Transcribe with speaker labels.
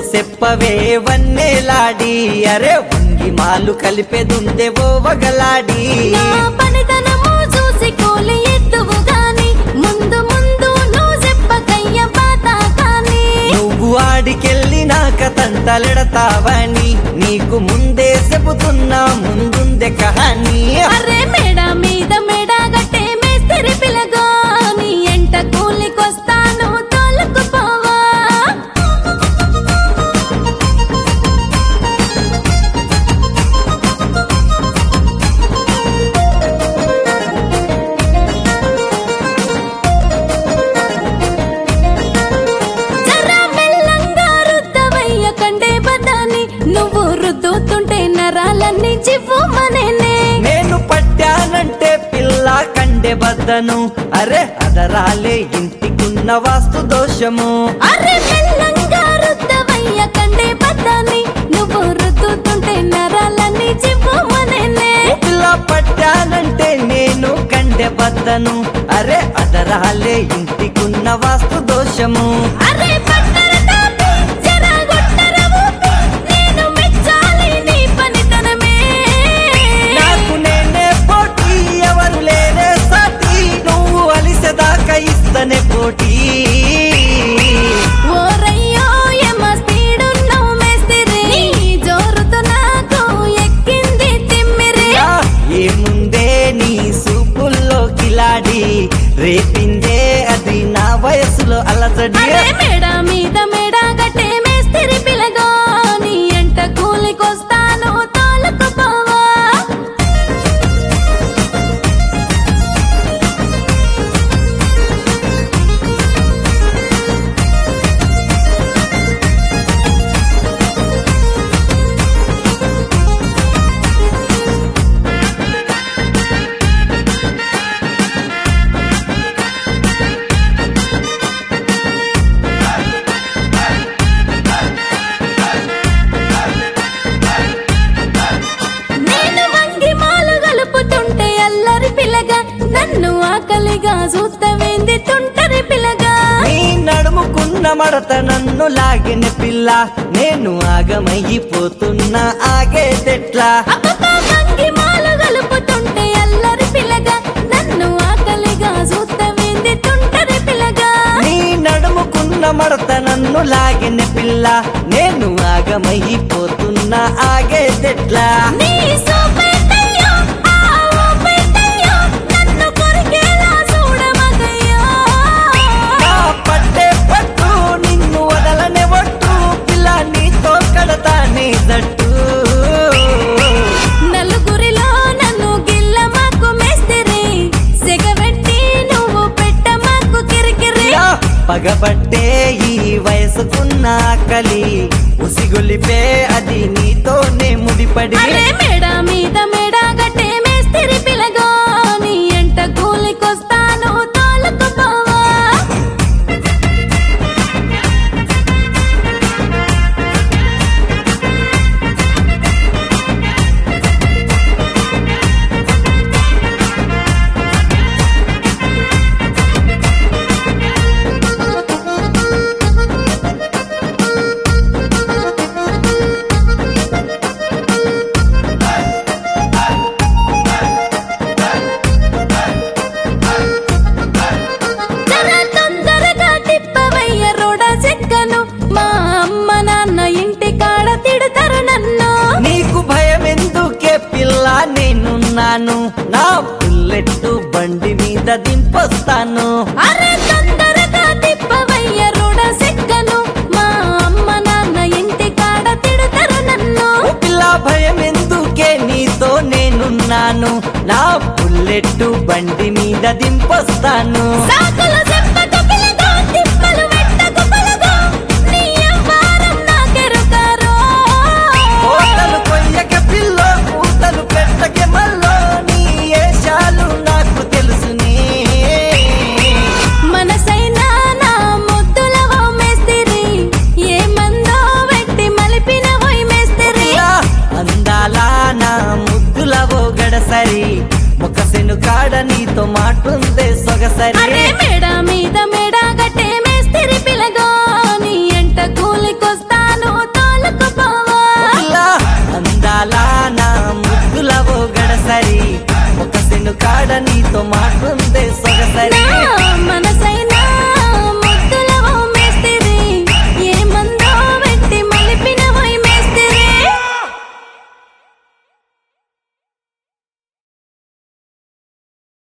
Speaker 1: చెప్పవే వన్నేలాడి అరే వంగి మాలు కలిపేదుందే ఓ వగలాడి
Speaker 2: నా పనితనము చూసి కోలి ఎత్తువు గాని ముందు ముందు నువ్వు చెప్పకయ్య బాత కాని
Speaker 1: నువ్వు ఆడికెళ్ళినాక తంటలెడతావని నీకు ముందే చెబుతున్నా ముందుందే కహాని
Speaker 2: అరే మేడ మీద మేడ గట్టే మేస్తిరి పిలగా నీ ఎంట కూలికొస్తాను తోలుకు పోవా జరా మెల్లంగా రుద్దవయ్య కండే బదాని నువ్వు రుద్దుతుంటే నరాలన్నీ చివ్వుమనేనే
Speaker 1: నేను పట్టానంటే పిల్ల కండే బద్దను అరే అదరాలే ఇంటికున్న వాస్తు దోషము
Speaker 2: అరే మెల్లంగా రుద్దవయ్య కండే బదాని నువ్వు రుద్దుతుంటే నరాలన్నీ చివ్వుమనేనే
Speaker 1: ఓ పిల్ల పట్టానంటే నేను కండే బద్దను అరే అదరాలే ఇంటికున్న వాస్తు దోషము
Speaker 2: అరే పట్టర తాపి, జరా గొట్టర ఊపి, నేను మెచ్చాలి నీ పనితనమే.
Speaker 1: నాకు నేనే పోటీ ఎవరు లేనే సాటి నువ్వు అలిసెదాకా ఇస్తనే పోటీ
Speaker 2: ఓరయ్యో ఎమ స్పీడున్నావు మేస్తిరి. నీ జోరుతో నాకు ఎక్కింది తిమ్మిరి.
Speaker 1: యా, ఏముందే నీ సూపుల్లో కిలాడి రేపిందే అది నా వయసులో అలజడి
Speaker 2: అరే మేడ మీద మేడ గట్టే మేస్తిరి పిలగో, నీ ఎంట కూలికొస్తాను తోలుకు పోవా. నేను వంగి మాలు గలుపుతుంటే అల్లరి పిల్లగా నన్ను ఆకలిగా చూస్తవేంది తుంటరి పిల్లగా
Speaker 1: నీ నడుముకున్న మడత నన్ను లాగిన పిల్ల నేను ఆగమైపోతున్నా ఆగేదెట్లా
Speaker 2: అబ్బబ్బా వంగి మాలు గలుపుతుంటే అల్లరి పిల్లగా నన్ను ఆకలిగా చూస్తవేంది తుంటరి పిల్లగా
Speaker 1: నీ నడుముకున్న మడత నన్ను లాగిన పిల్ల నేను ఆగమైపోతున్నా ఆగేదెట్లా
Speaker 2: నీ సోపేటయ్యో, ఆ ఊపేటయ్యో, నన్ను కొరికేలా చూడమగయ్యో.
Speaker 1: నా పట్టే పట్టు నిన్ను వదలనే ఒట్టు పిల్ల నీతో కడతానే జట్టు
Speaker 2: నలుగురిలో నన్ను గిల్ల మాకు మేస్తిరి సిగరెట్టి నువ్వు పెట్ట మాకు కిరికిరి
Speaker 1: యా, పగబట్టే ఈ వయసుకున్న ఆకలి ఉసిగొలిపే అది నీతోనే ముడిపడి
Speaker 2: అరే మేడ మీద మేడ గట్టే మేస్తిరి పిలగో నీ ఎంట కూలికొస్తాను తోలుకు పోవా జర తొందరగా తిప్పవయ్య రోడ చెక్కను మా అమ్మ నాన్న ఇంటి కాడ తిడతారు నన్ను
Speaker 1: నీకు భయం ఎందుకే పిల్ల నేనున్నాను నా బుల్లెట్ బండి మీద దింపొస్తాను
Speaker 2: అరే తొందరగా తిప్పవయ్య రోడ చెక్కను మా అమ్మ నాన్న ఇంటి కాడ తిడతారు నన్ను
Speaker 1: ఓ పిల్ల భయం ఎందుకే నీతో నేనున్నాను నా బుల్లెట్ బండి మీద దింపొస్తాను
Speaker 2: సాకులు చెప్పకు పిలగో, తిప్పలు పెట్టకు పలగో, నీ అవ్వారం నాకెరుకారో.
Speaker 1: కోతలు కొయ్యక పిల్ల పూతలు పెట్టకే మల్లో నీ ఏషాలు నాకు తెలుసునే
Speaker 2: మనసైనా నా ముద్దులవో మేస్తిరి, ఏ మందో వెట్టి మలిపినవోయ్ మేస్తిరి.
Speaker 1: పిల్ల, అందాల నా ముద్దులవో గడసరి ముఖసెను కాడ నీతో మాటుందే సొగసరి
Speaker 2: అరే మేడ
Speaker 1: వెన్ను కాడ నీతో మాటుందే సొగసరి
Speaker 2: నా మనస